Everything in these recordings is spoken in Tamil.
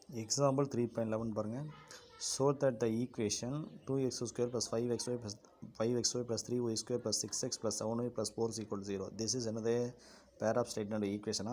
எக்ஸாம்பிள் த்ரீ பாயிண்ட் லெவன் பாருங்கள் so that the equation two x square plus five x y plus five x y plus three y square plus six x plus seven y plus four equal zero this is என்னது பேர் ஆஃப் ஸ்டேட்மெண்ட் ஈக்குவேஷனா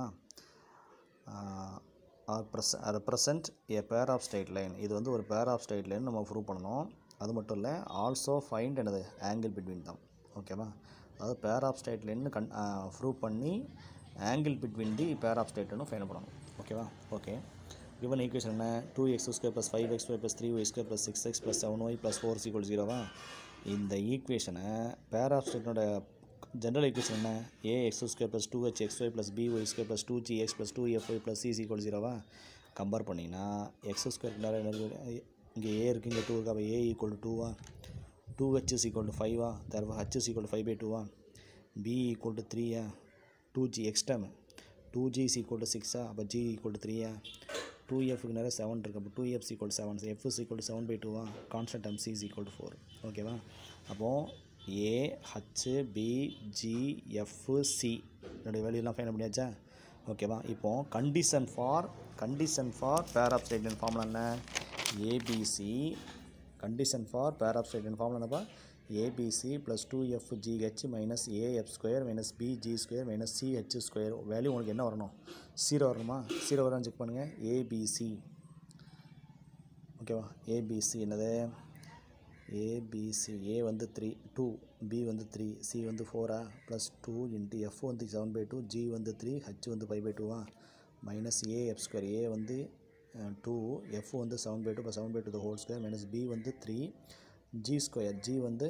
ஆர் ப்ரெஸ் represent a pair of straight line இது வந்து ஒரு பேர் ஆஃப் ஸ்ட்ரைட் லைன் நம்ம ப்ரூவ் பண்ணணும் அது மட்டும் இல்லை ஆல்சோ ஃபைண்ட் என்னது ஆங்கிள் பிட்வீன் தான் ஓகேவா அதாவது பேர் ஆஃப் ஸ்ட்ரைட் லைன் கண் ப்ரூவ் பண்ணி angle between the pair of ஸ்ட்ரைட்னு ஃபைண்ட் பண்ணணும் ஓகேவா ஓகே given ஈக்குவேஷன் என்ன two x square plus five x y plus three y square plus six x plus seven y plus four equal ஜீரோவா இந்த ஈக்குவேஷனை பேர் ஆஃப் ஸ்டேட்னோட ஜென்ரல் ஈக்குவேஷன் என்ன a x square plus two h x y plus b y square plus two g x plus two f y plus C equal ஜீரோவா கம்பேர் பண்ணிங்கன்னா எக்ஸ் ஸ்கொயர் நேரம் என்ன இருக்குது இங்கே ஏ இருக்குது இங்கே டூ இருக்கு அப்போ ஏ ஈக்குவல் டு டூவா two h is equal to ஃபைவா தர்வா h is equal to five by டூவா பி ஈக்குவல் டு த்ரீயா two g x term two g is equal to சிக்ஸா அப்போ ஜி ஈக்குவல் டு த்ரீயா டூ எஃப்க்கு நிறைய செவன் இருக்குது அப்போ two f equal to seven f is equal to seven by டூவா constant m c is equal to four ஓகேவா அப்போது a H B g f c என்னுடைய வேல்யூலாம் ஃபைன் பண்ணியாச்சா ஓகேவா இப்போ condition for condition for pair of statement formula என்ன abc condition for pair of statement formula என்னப்பா abc plus two f gh minus af square minus bg square minus ch square value உங்களுக்கு என்ன வரணும் ஜீரோ வரணுமா ஜீரோ வரான்னு செக் பண்ணுங்கள் ஏபிசி ஓகேவா ஏபிசி என்னது ஏபிசி ஏ வந்து த்ரீ டூ பி வந்து த்ரீ சி வந்து ஃபோரா ப்ளஸ் டூ இன்ட்டு எஃப் வந்து செவன் பை டூ ஜி வந்து த்ரீ ஹச் வந்து ஃபைவ் பை டூவா minus a f square a வந்து டூ எஃப் வந்து seven by two plus seven by two the whole square minus b வந்து த்ரீ ஜி ஸ்கொயர் ஜி வந்து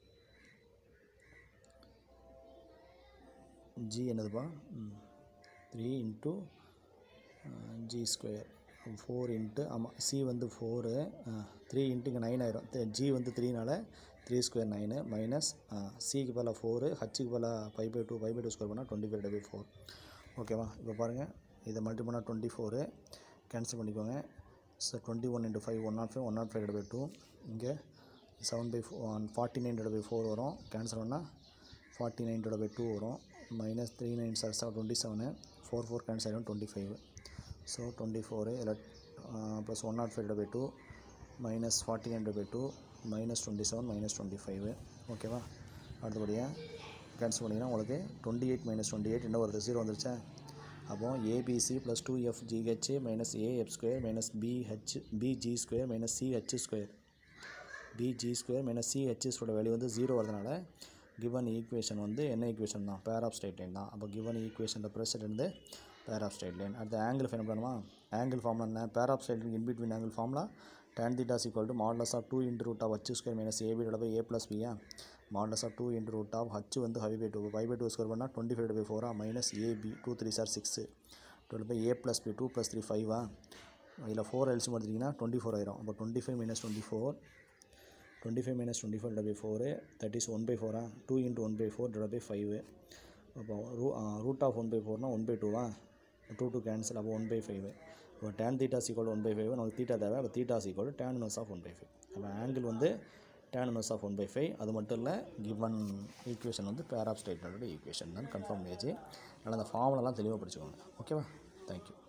ஜி என்னதுப்பா three into g square four into ஆமாம் சி வந்து ஃபோரு த்ரீ இன்ட்டு இங்கே நைன் ஆயிரும் ஜி வந்து த்ரீனால த்ரீ ஸ்கொயர் நைனு மைனஸ் சிக்கு பதிலாக ஃபோரு ஹச்சுக்கு பதிலாக five by two five by two square பண்ணால் டுவெண்ட்டி ஃபைவ் பை ஃபோர் ஓகேவா இப்போ பாருங்கள் இதை மல்டி பண்ணால் டுவெண்ட்டி ஃபோரு கேன்சல் பண்ணிக்கோங்க so twenty one into five one not five one not five by two இங்கே seven by four forty nine by four வரும் கேன்சல் பண்ணால் ஃபார்ட்டி நைன் பை டூ வரும் minus three nine sir seven twenty seven four four cancel ஆகிடும் twenty five so twenty four இதில் plus one not five by two minus forty nine by two minus twenty seven minus twenty five ஓகேவா அடுத்தபடியாக கேன்சல் பண்ணிங்கன்னா உங்களுக்கு twenty eight minus twenty eight என்ன வருது ஜீரோ வந்துருச்சா அப்போ abc plus two f gh minus af square minus பிஹெச் bg square minus ch square bg square minus சிஹெச்எஸோட வேல்யூ வந்து ஜீரோ வரதுனால கிவன் ஈக்குவேஷன் வந்து என்ன ஈக்குவேஷன் தான் பேர் ஆஃப் ஸ்ட்ரைட் லைன் தான் அப்போ கிவன் ஈக்குவேஷனில் ப்ரெசட் வந்து பேர் ஆஃப் ஸ்ட்ரைட் லைன் அடுத்த ஆங்கிள் ஃபைன் பண்ணுமா ஆங்கிள் ஃபார்முலா என்ன pair of straight line in between angle formula tan theta is equal to modulus of 2 into root of h square minus ab divided by a plus b ஆ modulus of 2 into root of h வந்து 5 by 2 5 by 2 ஸ்கொயர் பண்ணால் டுவெண்ட்டி ஃபைவ் பை ஃபோரா minus ab two three sir six twelve by a plus b two plus three ஃபைவா இதில் ஃபோர் எல்சி எடுத்திங்கன்னா டுவெண்ட்டி ஃபோர் ஆயிரும் அப்போ twenty five minus twenty four twenty five minus twenty four by four that is one by ஃபோரா two into one by four divide by five அப்போ ரூ ரூட் ஆஃப் ஒன் பை ஃபோர்னால் ஒன் பை டூவா டூ டூ கேன்சல் அப்போ ஒன் பை ஃபைவ் இப்போ tan theta equal one by five நமக்கு தீட்டா தேவை அப்போ theta equal tan inverse of one by five அப்போ ஆங்கிள் வந்து tan inverse of one by five அது மட்டும் இல்லை கிவன் ஈக்குவேஷன் வந்து பேர் ஆஃப் ஸ்டேட்மெண்ட்டோட ஈக்குவேஷன் தான் கன்ஃபார்ம் பண்ணியாச்சு அதனால் அந்த ஃபார்முலலாம் தெளிவாக படிச்சுக்கோங்க ஓகேவா தேங்க்யூ